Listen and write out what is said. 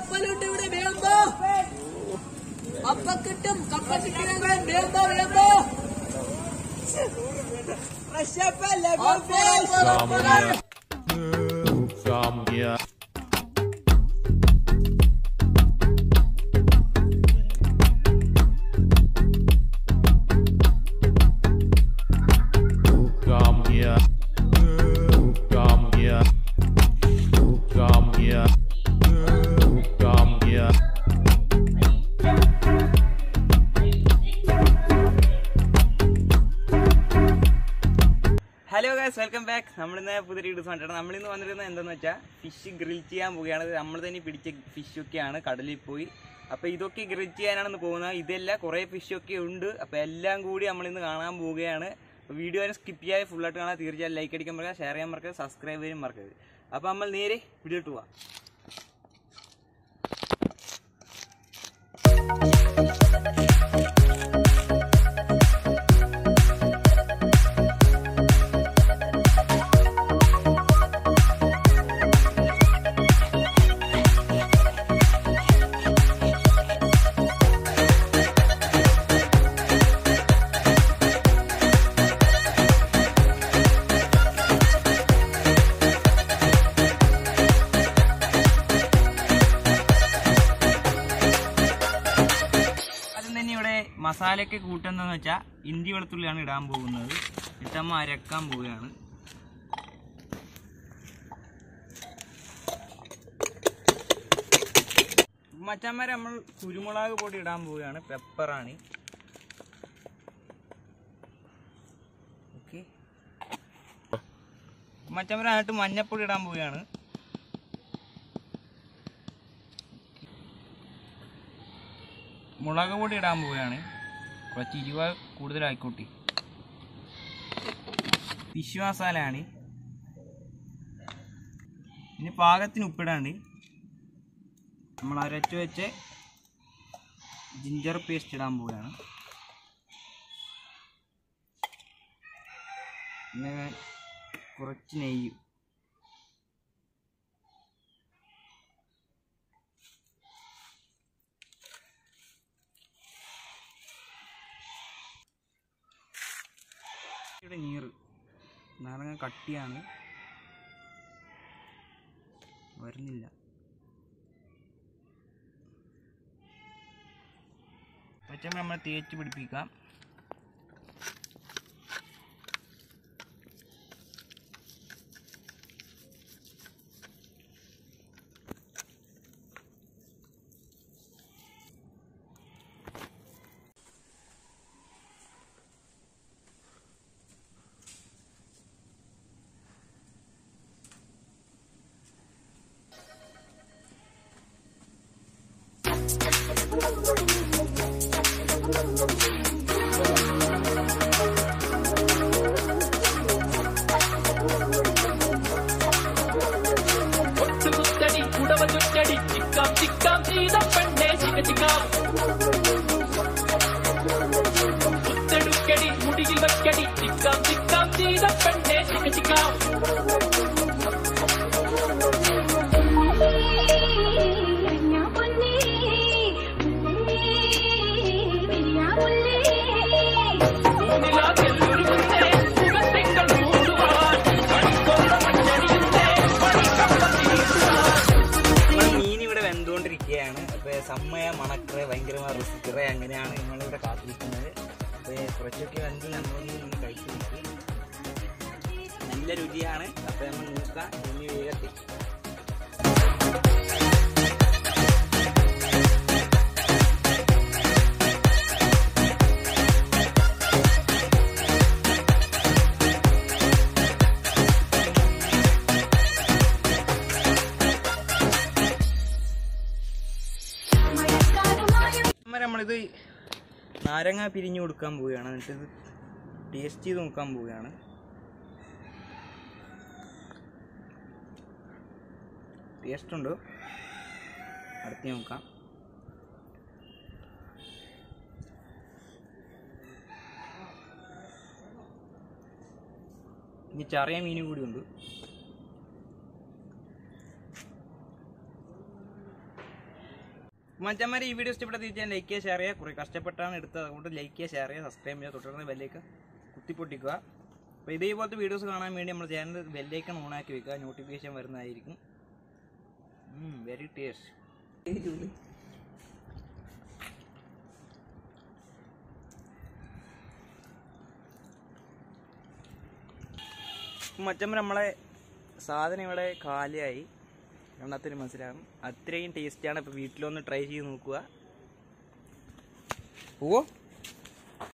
കപ്പലുണ്ട് ഇവിടെ വേമ്പോ അപ്പ കിട്ടും കപ്പ കിട്ടിയാൽ വേമ്പോ വേമ്പോ Samia. Samia. Samia. Samia. Samia. Hello guys welcome back നമ്മളിന്ന് പുതിയ വീഡിയോസ് കണ്ടിട്ട് നമ്മളിന്ന് വന്നിരുന്നത് എന്താന്ന് വെച്ചാൽ ഫിഷ് ഗ്രിൽ ചെയ്യാൻ പോവുകയാണ് ഇത് നമ്മൾ തന്നെ പിടിച്ച ഫിഷൊക്കെയാണ് കടലിൽ പോയി അപ്പോൾ ഇതൊക്കെ ഗ്രിൽ ചെയ്യാനാണ് ഇന്ന് പോകുന്നത് ഇതെല്ലാം കുറേ ഫിഷൊക്കെ ഉണ്ട് അപ്പോൾ എല്ലാം കൂടി നമ്മളിന്ന് കാണാൻ പോവുകയാണ് അപ്പോൾ വീഡിയോ സ്കിപ്പ് ചെയ്യാതെ ഫുള്ളായിട്ട് കാണാൻ തീർച്ചയായും ലൈക്ക് അടിക്കാൻ മറക്കുക ഷെയർ ചെയ്യാൻ മറക്കുക സബ്സ്ക്രൈബ് ചെയ്യാൻ മറക്കരുത് അപ്പോൾ നമ്മൾ നേരെ വീഡിയോ ഇട്ട് പോവാം ആദ്യം തന്നെ ഇവിടെ മസാലയൊക്കെ കൂട്ടുന്നതെന്ന് വെച്ചാൽ ഇഞ്ചി വെളുത്തുള്ളിയാണ് ഇടാൻ പോകുന്നത് ഇട്ടമ്മ അരക്കാൻ പോവുകയാണ് മച്ചന്മാരെ നമ്മൾ കുരുമുളക് പൊടി ഇടാൻ പോവുകയാണ് പെപ്പറാണ് ഓക്കെ മച്ചന്മാരെ അതിട്ട് മഞ്ഞപ്പൊടി ഇടാൻ പോവുകയാണ് മുളക് പൊടി ഇടാൻ പോവുകയാണ് കുറച്ച് ഇരുവ കൂടുതലായിക്കോട്ടെ ഫിഷ് മസാലയാണ് ഇനി പാകത്തിന് ഉപ്പിടാണ്ട് നമ്മൾ അരച്ചു വെച്ച് ജിഞ്ചർ പേസ്റ്റ് ഇടാൻ പോവുകയാണ് പിന്നെ കുറച്ച് നെയ്യ് ഇവിടെ നീറ് നാരങ്ങ കട്ടിയാണ് വരുന്നില്ല പച്ചമ്മ നമ്മൾ തേച്ച് പിടിപ്പിക്കാം ഒത്തുകുത്തടി കുടവ ചുറ്റടി ചിക്കാം ചിക്കാം ചെയ്ത പെണ്ണെ ചിക്ക ചിക്കാം കുത്തെടുക്കടി മുടിയിൽ വെക്കടി ചിക്കാം ചിക്കാം ചെയ്ത പെണ്ണെ ചിക്ക ചിക്കാം മൂന്നിലാകെല്ലൊരു മുന്നേ മുഖത്തിങ്കൾ മൂടുവാൻ മണിക്കൊണ്ട മഞ്ഞണിയുന്നേ നമ്മൾ മീൻ ഇവിടെ വെന്തുകൊണ്ടിരിക്കുകയാണ് അപ്പോൾ സമ്മയ മണക്കറ ഭയങ്കരമായ റിസ്ക്കറ അങ്ങനെയാണ് നമ്മളിവിടെ കാത്തിരിക്കുന്നത് അപ്പോൾ കുറച്ചൊക്കെ വെന്ത് നമ്മളൊന്ന് ഇങ്ങനെ കഴിച്ചു നോക്കി നല്ല രുചിയാണ് അപ്പോൾ നമ്മൾ നോക്കാം ഇനി വേഗത്തിൽ അമ്മ നമ്മളിത് നാരങ്ങ പിരിഞ്ഞു കൊടുക്കാൻ പോവുകയാണ് എന്നിട്ട് ഇത് ടേസ്റ്റ് ചെയ്ത് നോക്കാൻ പോവുകയാണ് ടേസ്റ്റ് ഉണ്ടോ അടുത്ത് നോക്കാം ഇനി ചെറിയ മീനും കൂടി ഉണ്ട് മച്ചന്മാരെ ഈ വീഡിയോ ഇഷ്ടപ്പെട്ട തീർച്ചയായും ലൈക്ക് ചെയ്യുക ഷെയർ ചെയ്യുക കുറേ കഷ്ടപ്പെട്ടാണ് എടുത്തത് അതുകൊണ്ട് ലൈക്ക് ചെയ്യുക ഷെയർ ചെയ്യുക സബ്സ്ക്രൈബ് ചെയ്യുക തുടർന്ന് ബെല്ലേക്ക് കുത്തിപ്പൊട്ടിക്കുക അപ്പോൾ ഇതേപോലത്തെ വീഡിയോസ് കാണാൻ വേണ്ടി നമ്മുടെ ചാനൽ ബെല്ലൈക്കൺ ഓണാക്കി വെക്കുക നോട്ടിഫിക്കേഷൻ വരുന്നതായിരിക്കും വെരി ടേസ്റ്റ് മച്ചമ്മ നമ്മളെ സാധനം ഇവിടെ കാലിയായി എണ്ണത്തിന് മനസ്സിലാകും അത്രയും ടേസ്റ്റാണ് ഇപ്പോൾ വീട്ടിലൊന്ന് ട്രൈ ചെയ്ത് നോക്കുക പോവോ